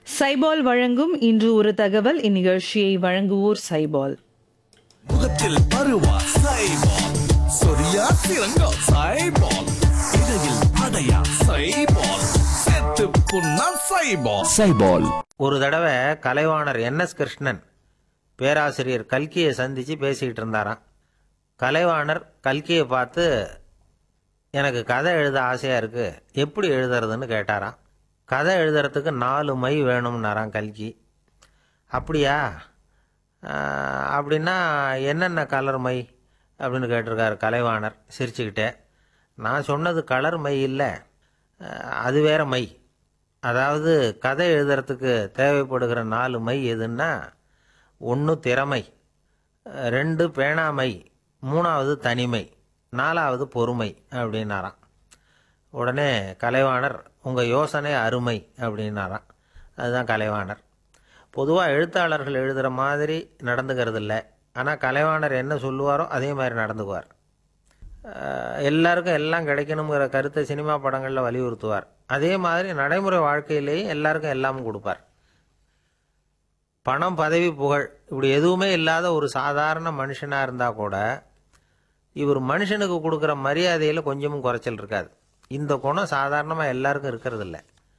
சைபால் வழங்கும் இன்று ஒரு தகவல் இந்நிகழ்ச்சியை வழங்குவோர் சைபால் முகத்தில் பருவா சைபால் சொரியா சிறங்கோ சைபால் இடையில் அடையா சைபால் செத்து புண்ணா சைபால் சைபால் ஒரு தடவை கலைவாணர் என்எஸ் கிருஷ்ணன் பேராசிரியர் கல்கியை சந்தித்து பேசிக்கிட்டு இருந்தாராம் கலைவாணர் கல்கியை பார்த்து எனக்கு கதை எழுத ஆசையாக இருக்குது எப்படி எழுதுறதுன்னு கேட்டாராம் கதை எழுதுறதுக்கு நாலு மை வேணும்னாராம் கல்கி அப்படியா ஆஹ், அப்படின்னா என்னென்ன கலர் மை அப்படின்னு கேட்டிருக்காரு கலைவாணர் சிரிச்சுக்கிட்டே நான் சொன்னது கலர் மை இல்லை ஆஹ், அது வேற மை அதாவது கதை எழுதுறதுக்கு தேவைப்படுகிற நாலு மை எதுன்னா ஒன்று திறமை அஹ், ரெண்டு பேணாமை மூணாவது தனிமை நாலாவது பொறுமை அப்படின்னாராம் உடனே கலைவாணர் உங்கள் யோசனை அருமை அப்படின்னாராம் அதுதான் கலைவாணர் பொதுவாக எழுத்தாளர்கள் எழுதுகிற மாதிரி நடந்துக்கிறது இல்லை ஆனால் கலைவாணர் என்ன சொல்லுவாரோ அதே மாதிரி நடந்துக்குவார் அஹ் எல்லாருக்கும் எல்லாம் கிடைக்கணுங்கிற கருத்தை சினிமா படங்களில் வலியுறுத்துவார் அதே மாதிரி நடைமுறை வாழ்க்கையிலேயும் எல்லாருக்கும் எல்லாமும் கொடுப்பார் பணம் பதவி புகழ் இப்படி எதுவுமே இல்லாத ஒரு சாதாரண மனுஷனாக இருந்தால் கூட இவர் மனுஷனுக்கு கொடுக்குற மரியாதையில் கொஞ்சமும் குறைச்சல் இருக்காது இந்த குணம் சாதாரணமாக எல்லாருக்கும் இருக்கிறதில்ல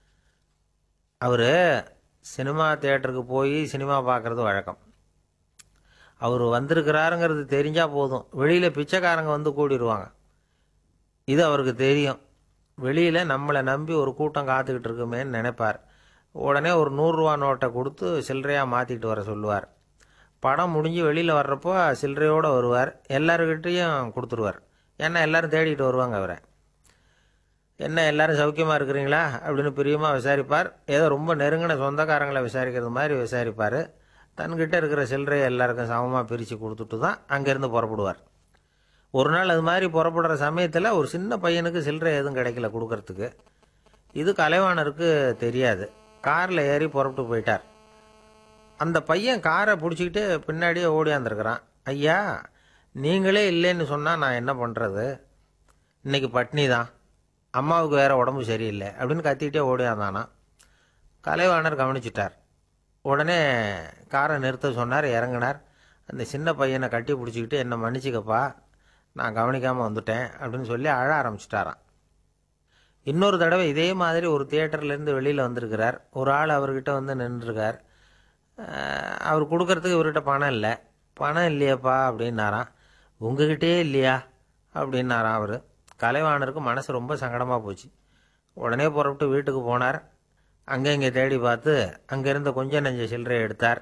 அவர் சினிமா தியேட்டருக்கு போய் சினிமா பார்க்குறது வழக்கம் அவர் வந்திருக்கிறாருங்கிறது தெரிஞ்சால் போதும் வெளியில் பிச்சைக்காரங்க வந்து கூடிடுவாங்க இது அவருக்கு தெரியும் வெளியில் நம்மளை நம்பி ஒரு கூட்டம் காத்துக்கிட்டு இருக்குமேன்னு நினைப்பார் உடனே ஒரு நூறுரூவா நோட்டை கொடுத்து சில்லறையாக மாற்றிக்கிட்டு வர சொல்லுவார் படம் முடிஞ்சு வெளியில் வர்றப்போ சில்லறையோடு வருவார் எல்லாருக்கிட்டேயும் கொடுத்துருவார் ஏன்னா எல்லாரும் தேடிட்டு வருவாங்க அவரை என்ன எல்லாரும் சௌக்கியமாக இருக்கிறீங்களா அப்படின்னு பிரியமாக விசாரிப்பார் ஏதோ ரொம்ப நெருங்கின சொந்தக்காரங்களை விசாரிக்கிறது மாதிரி விசாரிப்பார் தன்கிட்ட இருக்கிற சில்லறையை எல்லாருக்கும் சமமாக பிரித்து கொடுத்துட்டு தான் அங்கேருந்து புறப்படுவார் ஒரு நாள் அது மாதிரி புறப்படுற சமயத்தில் ஒரு சின்ன பையனுக்கு சில்லறை எதுவும் கிடைக்கல கொடுக்கறதுக்கு இது கலைவாணருக்கு தெரியாது காரில் ஏறி புறப்பட்டு போயிட்டார் அந்த பையன் காரை பிடிச்சிக்கிட்டு பின்னாடியே ஓடியாந்துருக்கிறான் ஐயா நீங்களே இல்லைன்னு சொன்னால் நான் என்ன பண்ணுறது இன்னைக்கு பட்னி தான் அம்மாவுக்கு வேற உடம்பு சரியில்லை அப்படின்னு கத்திக்கிட்டே ஓடியாந்தானா கலைவாணர் கவனிச்சிட்டார் உடனே காரை நிறுத்த சொன்னார் இறங்கினார் அந்த சின்ன பையனை கட்டி பிடிச்சிக்கிட்டு என்னை மன்னிச்சுக்கப்பா நான் கவனிக்காமல் வந்துட்டேன் அப்படின்னு சொல்லி அழ ஆரம்பிச்சிட்டாராம் இன்னொரு தடவை இதே மாதிரி ஒரு தியேட்டர்லேருந்து வெளியில் வந்திருக்கிறார் ஒரு ஆள் அவர்கிட்ட வந்து நின்றுருக்கார் அஹ் அவர் கொடுக்கறதுக்கு இவர்கிட்ட பணம் இல்லை பணம் இல்லையாப்பா அப்படின்னாராம் உங்ககிட்டயே இல்லையா அப்படின்னாராம் அவர் கலைவாணருக்கு மனசு ரொம்ப சங்கடமாக போச்சு உடனே புறப்பட்டு வீட்டுக்கு போனார் அங்கே இங்கே தேடி பார்த்து அங்கே இருந்த கொஞ்ச நெஞ்ச சில்லறையை எடுத்தார்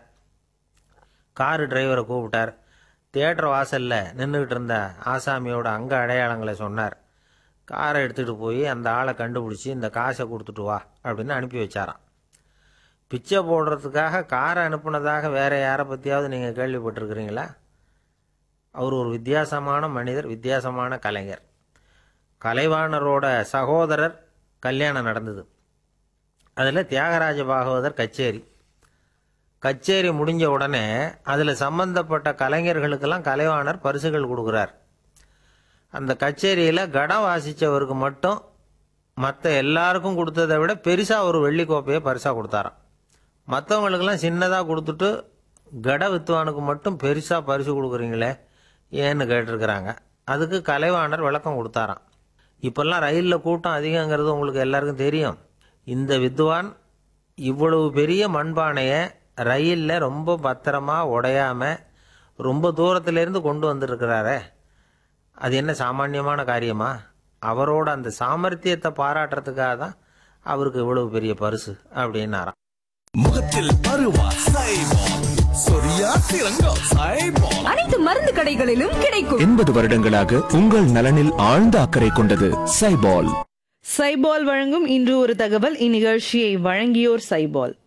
காரு டிரைவரை கூப்பிட்டார் தியேட்டர் வாசலில் நின்றுக்கிட்டு இருந்த ஆசாமியோட அங்க அடையாளங்களை சொன்னார் காரை எடுத்துகிட்டு போய் அந்த ஆளை கண்டுபிடிச்சி இந்த காசை கொடுத்துட்டு வா அப்படின்னு அனுப்பி வச்சாராம் பிச்சை போடுறதுக்காக காரை அனுப்புனதாக வேற யாரை பற்றியாவது நீங்கள் கேள்விப்பட்டிருக்கிறீங்களா அவர் ஒரு வித்தியாசமான மனிதர் வித்தியாசமான கலைஞர் கலைவாணரோட சகோதரர் கல்யாணம் நடந்தது அதில் தியாகராஜ பாகவதர் கச்சேரி கச்சேரி முடிஞ்ச உடனே அதில் சம்பந்தப்பட்ட கலைஞர்களுக்கெல்லாம் கலைவாணர் பரிசுகள் கொடுக்குறார் அந்த கச்சேரியில் கடம் வாசித்தவருக்கு மட்டும் மற்ற எல்லாருக்கும் கொடுத்ததை விட பெருசாக ஒரு வெள்ளி கோப்பையை பரிசாக கொடுத்தாராம் மற்றவங்களுக்கெல்லாம் சின்னதாக கொடுத்துட்டு கட வித்துவானுக்கு மட்டும் பெருசாக பரிசு கொடுக்குறீங்களே ஏன்னு கேட்டிருக்கிறாங்க அதுக்கு கலைவாணர் விளக்கம் கொடுத்தாராம் இப்போல்லாம் ரயிலில் கூட்டம் அதிகங்கிறது உங்களுக்கு எல்லாருக்கும் தெரியும் இந்த வித்வான் இவ்வளவு பெரிய மண்பானையை ரயிலில் ரொம்ப பத்திரமா உடையாம ரொம்ப தூரத்திலேருந்து கொண்டு வந்திருக்கிறாரே அது என்ன சாமானியமான காரியமா அவரோட அந்த சாமர்த்தியத்தை பாராட்டுறதுக்காக தான் அவருக்கு இவ்வளவு பெரிய பரிசு அப்படின்னாராம் முகத்தில் பருவா சைபால் சொரியா சிறங்கோ சைபால் அனைத்து மருந்து கடைகளிலும் கிடைக்கும் எண்பது வருடங்களாக உங்கள் நலனில் ஆழ்ந்த அக்கறை கொண்டது சைபால் சைபால் வழங்கும் இன்று ஒரு தகவல் இந்நிகழ்ச்சியை வழங்கியோர் சைபால்